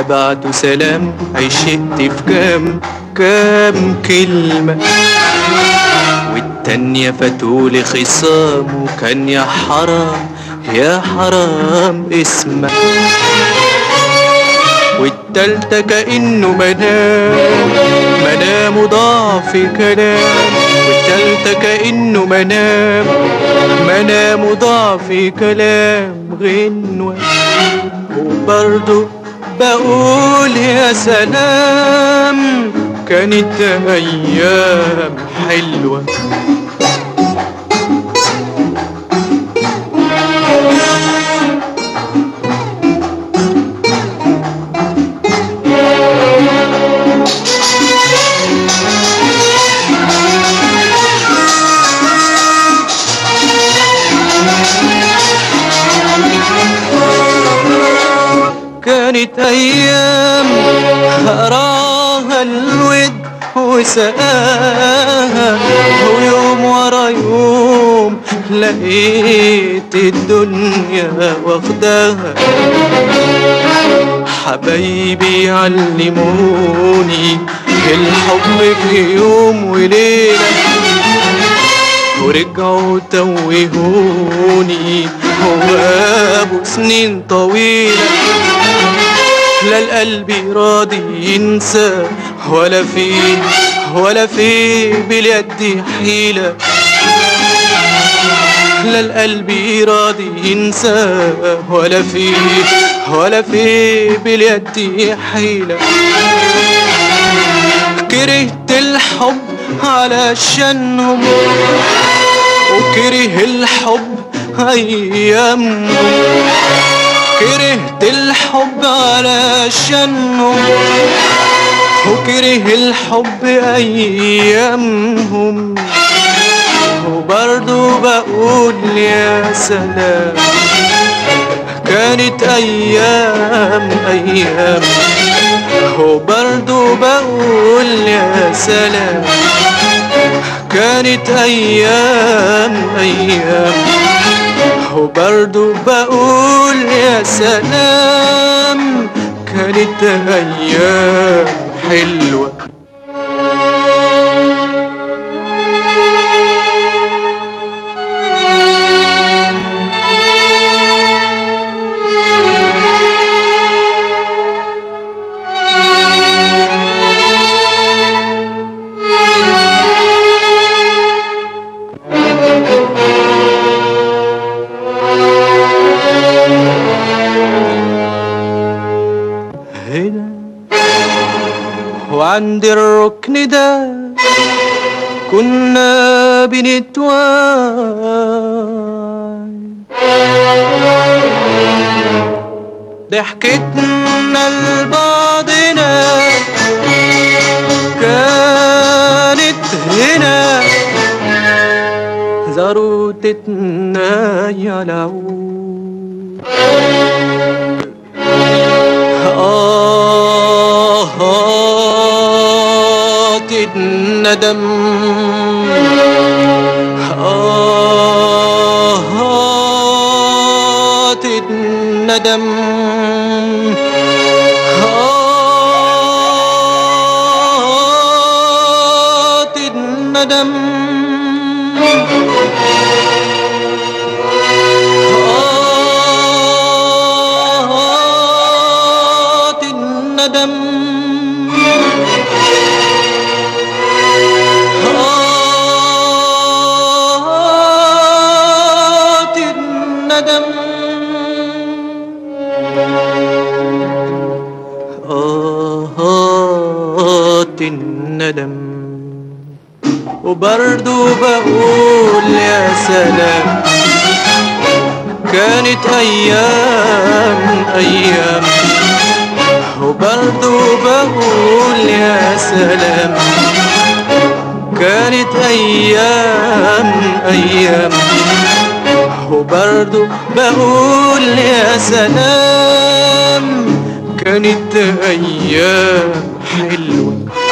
بعته سلام عشقت في كام كام كلمة والتانية فاتولي خصام وكان يا حرام يا حرام اسمك والتالتة كأنه منام منام ضعف كلام والتالتة كأنه منام منام ضعف كلام غنوة وبرضه بقول يا سلام كانت أيام حلوة كانت أيام أراها الود وسقاها ويوم ورا يوم لقيت الدنيا واخداها حبايبي علموني الحب في يوم وليلة ورجعوا توهوني وغابوا سنين طويلة لا القلب راضي ينسى ولا في ولا في باليد حيلة لا القلب راضي ينسى ولا في ولا في باليد حيلة كرهت الحب علشانهم وكره الحب أيامهم كرهت الحب علشانهم وكره الحب أيامهم وبرضه بقول يا سلام كانت أيام أيام وبرضه بقول يا سلام كانت أيام أيام وبرضه بقول يا سلام كانت أيام حلوة هنا وعند الركن ده كنا بنتوان ضحكتنا لبعضنا كانت هنا زروتتنا يا العود آهات الندم آهات الندم آهات الندم آهات الندم آهات الندم آهات الندم وبرضو بقول يا سلام كانت أيام أيام وبرضو بقول يا سلام كانت أيام أيام وبرضو بقول يا سلام كانت أيام حلوة